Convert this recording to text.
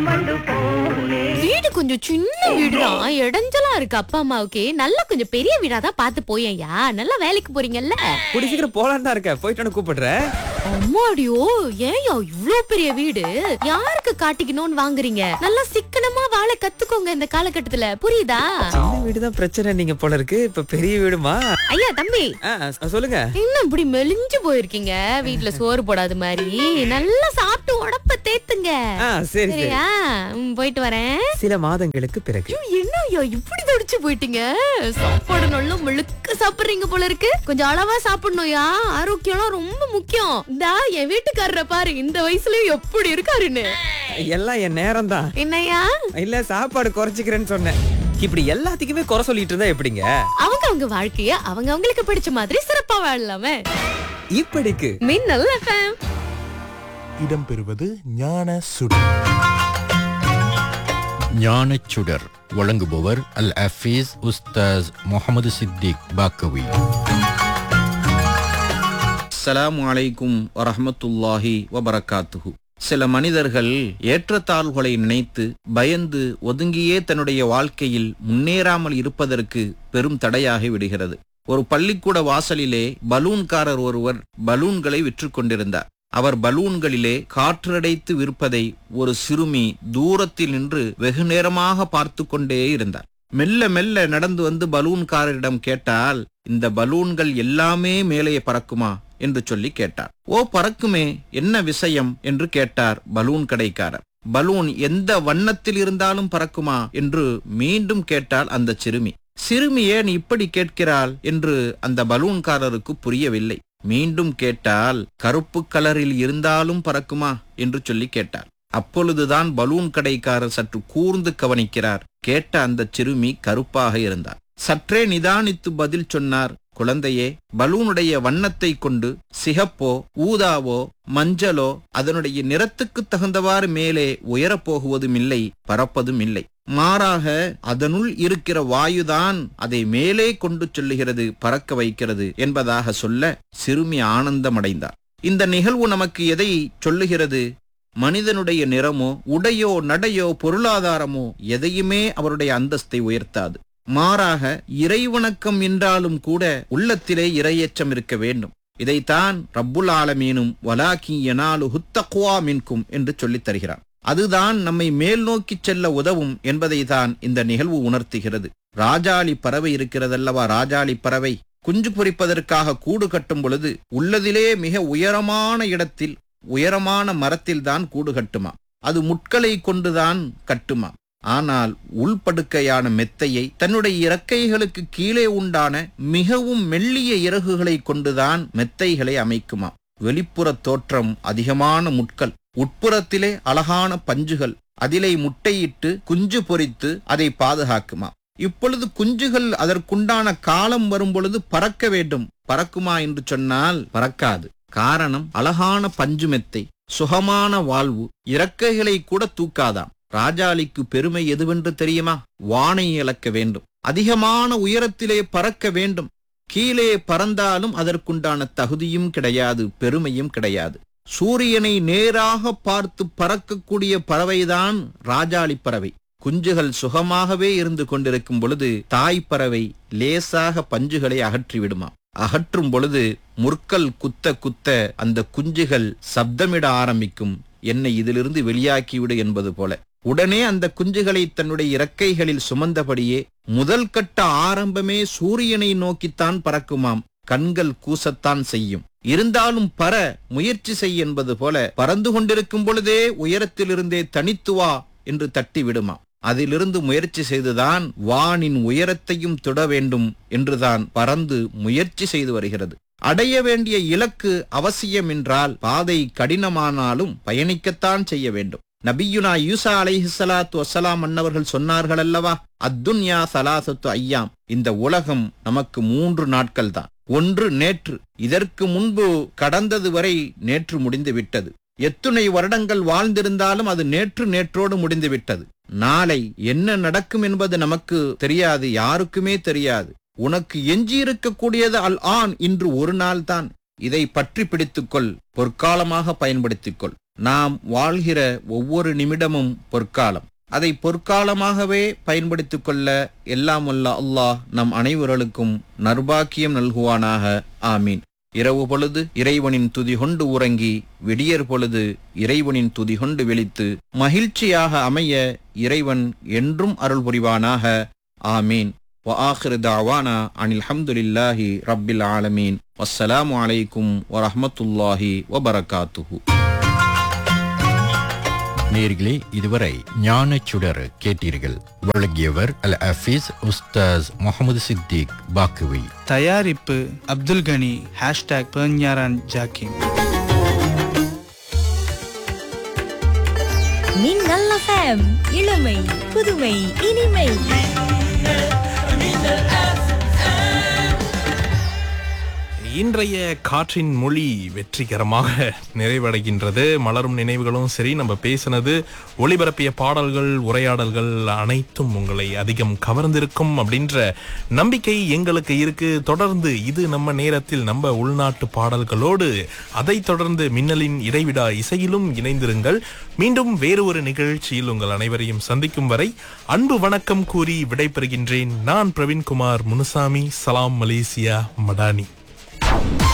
வீடு கொஞ்சம் சின்ன வீடுதான் இடைஞ்சலா இருக்கு அப்பா அம்மாவுக்கு நல்லா கொஞ்சம் பெரிய வீடா தான் பார்த்து போயேன்யா நல்லா வேலைக்கு போறீங்கல்ல கூடி சீக்கிரம் போலான்னு தான் இருக்கேன் போயிட்டு கூப்பிடுறேன் அம்மாடியோ ஏன்யா இவ்ளோ பெரிய வீடு யாருக்கு காட்டிக்கணும்னு வாங்குறீங்க நல்லா சிக்கனமா வாழ கத்துக்கோங்க இந்த காலகட்டத்துல புரியுதா சின்ன வீடு தான் பிரச்சனை நீங்க போல இருக்கு இப்ப பெரிய வீடுமா ஐயா தம்பி ஆ, சொல்லுங்க என்ன இப்படி மெலிஞ்சு போயிருக்கீங்க வீட்ல சோறு போடாத மாதிரி நல்லா சாப்பிட்டு உடப்ப தேத்துங்க ஆ சரி சரி சரியா ம், போயிட்டு வரேன் சில மாதங்களுக்கு பிறகு ஐயோ, என்ன ஐயா இப்படி தடிச்சு போயிட்டீங்க சாப்பாடு நல்லா முழுக்க சாப்பிடுறீங்க போல இருக்கு கொஞ்சம் அளவா சாப்பிடணும்யா ஆரோக்கியம்லாம் ரொம்ப முக்கியம் இந்தா என் வீட்டுக்காரரை பாரு இந்த வயசுலயும் எப்படி இருக்காருன்னு எல்லாம் என் நேரம் தான் என்னய்யா இல்ல சாப்பாடு குறைச்சிக்கிறேன்னு சொன்னேன் இப்படி எல்லாத்துக்குமே குறை சொல்லிட்டு இருந்தா எப்படிங்க அவங்க அவங்க வாழ்க்கைய அவங்க அவங்களுக்கு பிடிச்ச மாதிரி சிறப்பா வாழலாமே இப்படிக்கு மின்னல் எஃப்எம் இடம்பெறுவது ஞான சுடர் ஞானச்சுடர் வழங்குபவர் அல் அஃபீஸ் உஸ்தாஸ் முகமது சித்திக் பாக்கவி அஸ்ஸலாமு அலைக்கும் வரஹ்மத்துல்லாஹி வபரகாத்துஹு சில மனிதர்கள் ஏற்றத்தாழ்வுகளை நினைத்து பயந்து ஒதுங்கியே தன்னுடைய வாழ்க்கையில் முன்னேறாமல் இருப்பதற்கு பெரும் தடையாகி விடுகிறது ஒரு பள்ளிக்கூட வாசலிலே பலூன்காரர் ஒருவர் பலூன்களை விற்று கொண்டிருந்தார் அவர் பலூன்களிலே காற்றடைத்து விற்பதை ஒரு சிறுமி தூரத்தில் நின்று வெகு நேரமாக பார்த்து கொண்டே இருந்தார் மெல்ல மெல்ல நடந்து வந்து பலூன்காரரிடம் கேட்டால் இந்த பலூன்கள் எல்லாமே மேலே பறக்குமா என்று சொல்லி கேட்டார் ஓ பறக்குமே என்ன விஷயம் என்று கேட்டார் பலூன் கடைக்காரர் பலூன் எந்த வண்ணத்தில் இருந்தாலும் பறக்குமா என்று மீண்டும் கேட்டால் அந்த சிறுமி சிறுமி ஏன் இப்படி கேட்கிறாள் என்று அந்த பலூன்காரருக்கு புரியவில்லை மீண்டும் கேட்டால் கருப்பு கலரில் இருந்தாலும் பறக்குமா என்று சொல்லி கேட்டார் அப்பொழுதுதான் பலூன் கடைக்காரர் சற்று கூர்ந்து கவனிக்கிறார் கேட்ட அந்த சிறுமி கருப்பாக இருந்தார் சற்றே நிதானித்து பதில் சொன்னார் குழந்தையே பலூனுடைய வண்ணத்தை கொண்டு சிகப்போ ஊதாவோ மஞ்சளோ அதனுடைய நிறத்துக்கு தகுந்தவாறு மேலே உயரப் போகுவதும் இல்லை பறப்பதும் இல்லை மாறாக அதனுள் இருக்கிற வாயுதான் அதை மேலே கொண்டு செல்லுகிறது பறக்க வைக்கிறது என்பதாக சொல்ல சிறுமி ஆனந்தமடைந்தார் இந்த நிகழ்வு நமக்கு எதை சொல்லுகிறது மனிதனுடைய நிறமோ உடையோ நடையோ பொருளாதாரமோ எதையுமே அவருடைய அந்தஸ்தை உயர்த்தாது மாறாக இறைவணக்கம் என்றாலும் கூட உள்ளத்திலே இரையச்சம் இருக்க வேண்டும் இதைத்தான் ரப்புல் ஆலமீனும் வலாக்கி எனாலு ஹுத்தக்குவா மின்கும் என்று சொல்லித் தருகிறார் அதுதான் நம்மை மேல் நோக்கி செல்ல உதவும் என்பதை தான் இந்த நிகழ்வு உணர்த்துகிறது ராஜாளி பறவை இருக்கிறதல்லவா ராஜாளி பறவை குஞ்சு பொரிப்பதற்காக கூடு கட்டும் பொழுது உள்ளதிலே மிக உயரமான இடத்தில் உயரமான மரத்தில்தான் கூடு கட்டுமா அது முட்களை கொண்டுதான் கட்டுமா ஆனால் உள்படுக்கையான மெத்தையை தன்னுடைய இறக்கைகளுக்கு கீழே உண்டான மிகவும் மெல்லிய இறகுகளை கொண்டுதான் மெத்தைகளை அமைக்குமா வெளிப்புற தோற்றம் அதிகமான முட்கள் உட்புறத்திலே அழகான பஞ்சுகள் அதிலே முட்டையிட்டு குஞ்சு பொரித்து அதை பாதுகாக்குமா இப்பொழுது குஞ்சுகள் அதற்குண்டான காலம் வரும் பொழுது பறக்க வேண்டும் பறக்குமா என்று சொன்னால் பறக்காது காரணம் அழகான பஞ்சு மெத்தை சுகமான வாழ்வு இறக்கைகளை கூட தூக்காதாம் ராஜாளிக்கு பெருமை எதுவென்று தெரியுமா வானை இழக்க வேண்டும் அதிகமான உயரத்திலே பறக்க வேண்டும் கீழே பறந்தாலும் அதற்குண்டான தகுதியும் கிடையாது பெருமையும் கிடையாது சூரியனை நேராக பார்த்து பறக்கக்கூடிய பறவைதான் ராஜாளி பறவை குஞ்சுகள் சுகமாகவே இருந்து கொண்டிருக்கும் பொழுது தாய் பறவை லேசாக பஞ்சுகளை அகற்றிவிடுமாம் அகற்றும் பொழுது முற்கள் குத்த குத்த அந்த குஞ்சுகள் சப்தமிட ஆரம்பிக்கும் என்னை இதிலிருந்து வெளியாக்கிவிடு என்பது போல உடனே அந்த குஞ்சுகளை தன்னுடைய இறக்கைகளில் சுமந்தபடியே முதல் கட்ட ஆரம்பமே சூரியனை நோக்கித்தான் பறக்குமாம் கண்கள் கூசத்தான் செய்யும் இருந்தாலும் பற முயற்சி செய் என்பது போல பறந்து கொண்டிருக்கும் பொழுதே உயரத்திலிருந்தே தனித்து வா என்று தட்டி விடுமா அதிலிருந்து முயற்சி செய்துதான் வானின் உயரத்தையும் தொட வேண்டும் என்றுதான் பறந்து முயற்சி செய்து வருகிறது அடைய வேண்டிய இலக்கு அவசியம் என்றால் பாதை கடினமானாலும் பயணிக்கத்தான் செய்ய வேண்டும் நபியுனா யூசா அலைஹிஸ்ஸலாத்து வசலாம் அன்னவர்கள் சொன்னார்கள் அல்லவா அத்துன்யா சலாசத்து ஐயாம் இந்த உலகம் நமக்கு மூன்று நாட்கள் தான் ஒன்று நேற்று இதற்கு முன்பு கடந்தது வரை நேற்று முடிந்து விட்டது எத்துணை வருடங்கள் வாழ்ந்திருந்தாலும் அது நேற்று நேற்றோடு முடிந்து விட்டது நாளை என்ன நடக்கும் என்பது நமக்கு தெரியாது யாருக்குமே தெரியாது உனக்கு எஞ்சியிருக்கக்கூடியது அல் ஆன் இன்று ஒரு நாள் தான் இதை பற்றி பிடித்துக்கொள் பொற்காலமாக பயன்படுத்திக் கொள் நாம் வாழ்கிற ஒவ்வொரு நிமிடமும் பொற்காலம் அதை பொற்காலமாகவே பயன்படுத்திக் கொள்ள எல்லாம் வல்ல அல்லாஹ் நம் அனைவர்களுக்கும் நர்பாக்கியம் நல்குவானாக ஆமீன் இரவு பொழுது இறைவனின் துதி கொண்டு உறங்கி விடியற் பொழுது இறைவனின் துதி கொண்டு விழித்து மகிழ்ச்சியாக அமைய இறைவன் என்றும் அருள் புரிவானாக ஆமீன் وآخر دعوانا عن الحمد لله رب العالمين والسلام عليكم ورحمة الله وبركاته நேர்களே இதுவரை ஞானச்சுடர் கேட்டீர்கள் வழங்கியவர் அல் அஃபீஸ் உஸ்தாஸ் முகமது சித்திக் பாக்குவி தயாரிப்பு அப்துல் கனி ஹேஷ்டாக் பெர்ஞாரான் ஜாக்கிம் மின்னல் எஃப்எம் இளமை புதுமை இனிமை இன்றைய காற்றின் மொழி வெற்றிகரமாக நிறைவடைகின்றது மலரும் நினைவுகளும் சரி நம்ம பேசினது ஒளிபரப்பிய பாடல்கள் உரையாடல்கள் அனைத்தும் உங்களை அதிகம் கவர்ந்திருக்கும் அப்படின்ற நம்பிக்கை எங்களுக்கு இருக்கு தொடர்ந்து இது நம்ம நேரத்தில் நம்ம உள்நாட்டு பாடல்களோடு அதை தொடர்ந்து மின்னலின் இடைவிடா இசையிலும் இணைந்திருங்கள் மீண்டும் வேறு ஒரு நிகழ்ச்சியில் உங்கள் அனைவரையும் சந்திக்கும் வரை அன்பு வணக்கம் கூறி விடைபெறுகின்றேன் நான் பிரவீன்குமார் முனுசாமி சலாம் மலேசியா மடானி